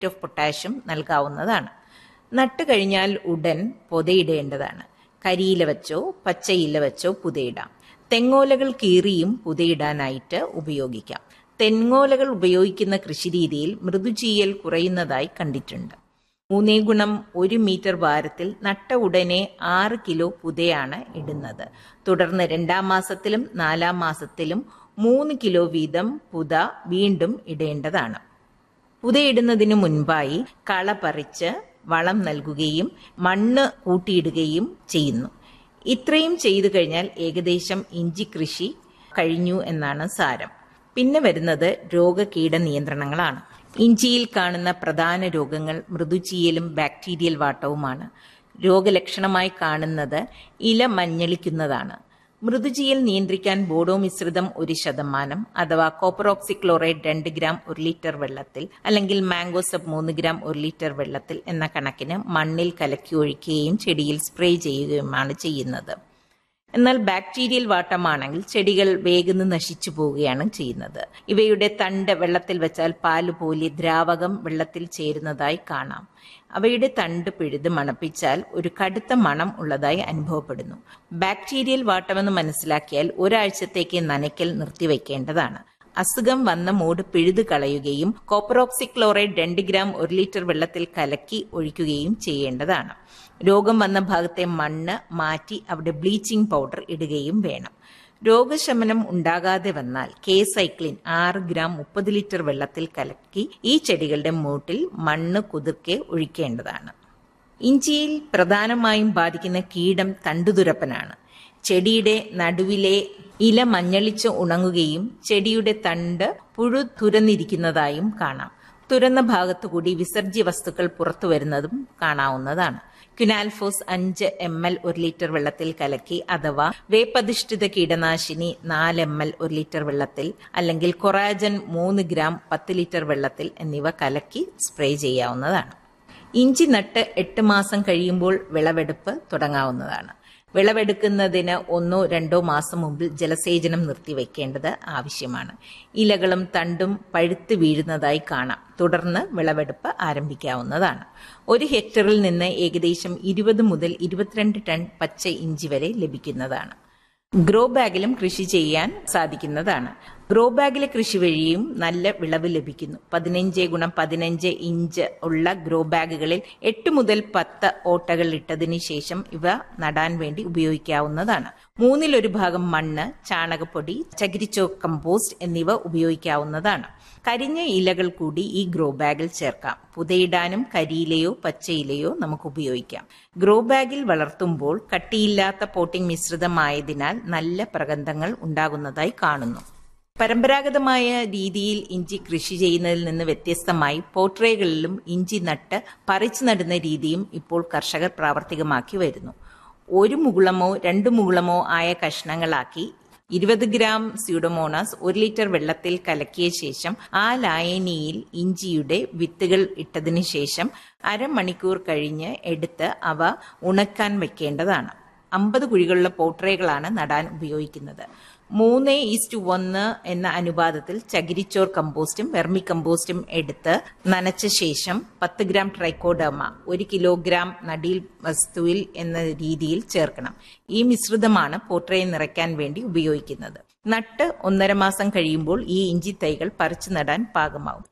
of potassium നൽകാവുന്നതാണ് നട്ട് കഴിഞ്ഞാൽ ഉടൻ പുതയിടേണ്ടതാണ് കരിയില വെച്ചോ പച്ചയില വെച്ചോ പുതയിടാം തെങ്ങോലകൾ കീറിയും പുതയിടാനായിട്ട് ഉപയോഗിക്കാം തെങ്ങോലകൾ ഉപയോഗിക്കുന്ന കൃഷിരീതിയിൽ മൃദുചീയൽ കുറയുന്നതായി കണ്ടിട്ടുണ്ട് മൂന്നേ ഗുണം ഒരു മീറ്റർ ഭാരത്തിൽ നട്ട ഉടനെ ആറ് കിലോ പുതയാണ് ഇടുന്നത് തുടർന്ന് രണ്ടാം മാസത്തിലും നാലാം മാസത്തിലും മൂന്ന് കിലോ വീതം പുത വീണ്ടും ഇടേണ്ടതാണ് പുതയിടുന്നതിന് മുൻപായി കള പറിച്ച് വളം നൽകുകയും മണ്ണ് കൂട്ടിയിടുകയും ചെയ്യുന്നു ഇത്രയും ചെയ്തു കഴിഞ്ഞാൽ ഏകദേശം ഇഞ്ചി കൃഷി കഴിഞ്ഞു എന്നാണ് സാരം പിന്നെ വരുന്നത് രോഗകീട നിയന്ത്രണങ്ങളാണ് ഇഞ്ചിയിൽ കാണുന്ന പ്രധാന രോഗങ്ങൾ മൃദുചീയലും ബാക്ടീരിയൽ വാട്ടവുമാണ് രോഗലക്ഷണമായി കാണുന്നത് ഇല മഞ്ഞളിക്കുന്നതാണ് മൃദുചീയൽ നിയന്ത്രിക്കാൻ ബോഡോ മിശ്രിതം ഒരു ശതമാനം അഥവാ കോപ്പറോക്സിക്ലോറൈഡ് രണ്ട് ഗ്രാം ഒരു ലിറ്റർ വെള്ളത്തിൽ അല്ലെങ്കിൽ മാംഗോസപ്പ് മൂന്ന് ഗ്രാം ഒരു ലിറ്റർ വെള്ളത്തിൽ എന്ന കണക്കിന് മണ്ണിൽ കലക്കി ഒഴിക്കുകയും ചെടിയിൽ സ്പ്രേ ചെയ്യുകയുമാണ് ചെയ്യുന്നത് എന്നാൽ ബാക്ടീരിയൽ വാട്ടമാണെങ്കിൽ ചെടികൾ വേഗം നശിച്ചു പോവുകയാണ് ചെയ്യുന്നത് ഇവയുടെ തണ്ട് വെള്ളത്തിൽ വെച്ചാൽ പാല് പോലെ ദ്രാവകം വെള്ളത്തിൽ ചേരുന്നതായി കാണാം അവയുടെ തണ്ട് പിഴുത് മണപ്പിച്ചാൽ ഒരു കടുത്ത മണം ഉള്ളതായി അനുഭവപ്പെടുന്നു ബാക്ടീരിയൽ വാട്ടമെന്ന് മനസ്സിലാക്കിയാൽ ഒരാഴ്ചത്തേക്ക് നനയ്ക്കൽ നിർത്തിവെക്കേണ്ടതാണ് അസുഖം വന്ന മൂട് പിഴുതു കളയുകയും കോപ്പറോക്സിക്ലോറൈഡ് രണ്ട് ഗ്രാം ഒരു ലിറ്റർ വെള്ളത്തിൽ കലക്കി ഒഴിക്കുകയും ചെയ്യേണ്ടതാണ് രോഗം വന്ന ഭാഗത്തെ മണ്ണ് മാറ്റി അവിടെ ബ്ലീച്ചിങ് പൗഡർ ഇടുകയും വേണം രോഗശമനം ഉണ്ടാകാതെ വന്നാൽ കെ സൈക്ലിൻ ആറ് ഗ്രാം മുപ്പത് ലിറ്റർ വെള്ളത്തിൽ കലക്കി ഈ ചെടികളുടെ മൂട്ടിൽ മണ്ണ് കുതിർക്കെ ഒഴിക്കേണ്ടതാണ് ഇഞ്ചിയിൽ പ്രധാനമായും ബാധിക്കുന്ന കീടം തണ്ടുതുരപ്പനാണ് ചെടിയുടെ നടുവിലെ ഇല മഞ്ഞളിച്ച് ഉണങ്ങുകയും ചെടിയുടെ തണ്ട് പുഴു തുരന്നിരിക്കുന്നതായും കാണാം തുരന്ന ഭാഗത്തുകൂടി വിസർജ്യ വസ്തുക്കൾ പുറത്തു വരുന്നതും കാണാവുന്നതാണ് ക്യുനാൽഫോസ് അഞ്ച് എം എൽ ഒരു ലിറ്റർ വെള്ളത്തിൽ കലക്കി അഥവാ വേപ്പധിഷ്ഠിത കീടനാശിനി നാല് എം എൽ ഒരു ലിറ്റർ വെള്ളത്തിൽ അല്ലെങ്കിൽ കൊറാജൻ മൂന്ന് ഗ്രാം പത്ത് ലിറ്റർ വെള്ളത്തിൽ എന്നിവ കലക്കി സ്പ്രേ ചെയ്യാവുന്നതാണ് ഇഞ്ചി നട്ട് എട്ട് മാസം കഴിയുമ്പോൾ വിളവെടുപ്പ് തുടങ്ങാവുന്നതാണ് വിളവെടുക്കുന്നതിന് ഒന്നോ രണ്ടോ മാസം മുമ്പിൽ ജലസേചനം നിർത്തിവെക്കേണ്ടത് ആവശ്യമാണ് ഇലകളും തണ്ടും പഴുത്ത് വീഴുന്നതായി കാണാം തുടർന്ന് വിളവെടുപ്പ് ആരംഭിക്കാവുന്നതാണ് ഒരു ഹെക്ടറിൽ നിന്ന് ഏകദേശം ഇരുപത് മുതൽ ഇരുപത്തിരണ്ട് ടൺ പച്ച ഇഞ്ചി വരെ ലഭിക്കുന്നതാണ് ഗ്രോ ബാഗിലും കൃഷി ചെയ്യാൻ സാധിക്കുന്നതാണ് ഗ്രോ ബാഗിലെ കൃഷി വഴിയും നല്ല വിളവ് ലഭിക്കുന്നു പതിനഞ്ച് ഗുണം പതിനഞ്ച് ഇഞ്ച് ഉള്ള ഗ്രോ ബാഗുകളിൽ എട്ട് മുതൽ പത്ത് ഓട്ടകൾ ഇട്ടതിന് ശേഷം ഇവ നടാൻ വേണ്ടി ഉപയോഗിക്കാവുന്നതാണ് മൂന്നിലൊരു ഭാഗം മണ്ണ് ചാണകപ്പൊടി ചകിരിച്ചോ കമ്പോസ്റ്റ് എന്നിവ ഉപയോഗിക്കാവുന്നതാണ് കരിഞ്ഞ ഇലകൾ കൂടി ഈ ഗ്രോ ബാഗിൽ ചേർക്കാം പുതയിടാനും കരിയിലയോ പച്ചയിലയോ നമുക്ക് ഉപയോഗിക്കാം ഗ്രോ ബാഗിൽ വളർത്തുമ്പോൾ കട്ടിയില്ലാത്ത പോട്ടിംഗ് മിശ്രിതമായതിനാൽ നല്ല പ്രഗന്ധങ്ങൾ ഉണ്ടാകുന്നതായി കാണുന്നു പരമ്പരാഗതമായ രീതിയിൽ ഇഞ്ചി കൃഷി ചെയ്യുന്നതിൽ നിന്ന് വ്യത്യസ്തമായി പോട്രേകളിലും ഇഞ്ചി നട്ട് പറിച്ചു നടുന്ന രീതിയും ഇപ്പോൾ കർഷകർ പ്രാവർത്തികമാക്കി വരുന്നു ഒരു മുകുളമോ രണ്ട് മുകുളമോ ആയ കഷ്ണങ്ങളാക്കി ഇരുപത് ഗ്രാം സ്യൂഡോമോണാസ് ഒരു ലിറ്റർ വെള്ളത്തിൽ കലക്കിയ ശേഷം ആ ലായനിയിൽ ഇഞ്ചിയുടെ വിത്തുകൾ ഇട്ടതിന് ശേഷം അരമണിക്കൂർ കഴിഞ്ഞ് എടുത്ത് അവ ഉണക്കാൻ വെക്കേണ്ടതാണ് അമ്പത് കുഴികളുള്ള പോട്രേകളാണ് നടാൻ ഉപയോഗിക്കുന്നത് മൂന്ന് ഈസ്റ്റ് ഒന്ന് എന്ന അനുപാതത്തിൽ ചകിരിച്ചോർ കമ്പോസ്റ്റും വെർമി കമ്പോസ്റ്റും എടുത്ത് നനച്ച ശേഷം പത്ത് ഗ്രാം ട്രൈക്കോഡർമ ഒരു കിലോഗ്രാം നടീൽ വസ്തുവിൽ എന്ന രീതിയിൽ ചേർക്കണം ഈ മിശ്രിതമാണ് പോട്രയെ നിറയ്ക്കാൻ വേണ്ടി ഉപയോഗിക്കുന്നത് നട്ട് ഒന്നര മാസം കഴിയുമ്പോൾ ഈ ഇഞ്ചി തൈകൾ പറിച്ചു നടാൻ പാകമാവും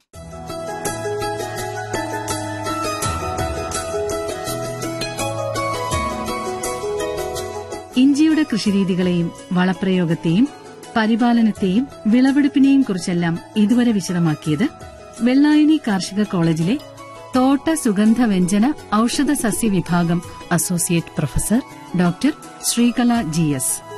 ഇഞ്ചിയുടെ കൃഷിരീതികളെയും വളപ്രയോഗത്തെയും പരിപാലനത്തെയും വിളവെടുപ്പിനെയും കുറിച്ചെല്ലാം ഇതുവരെ വിശദമാക്കിയത് വെള്ളായണി കാർഷിക കോളേജിലെ തോട്ട സുഗന്ധ വ്യഞ്ജന ഔഷധ സസ്യ വിഭാഗം associate professor doctor Sreekala G S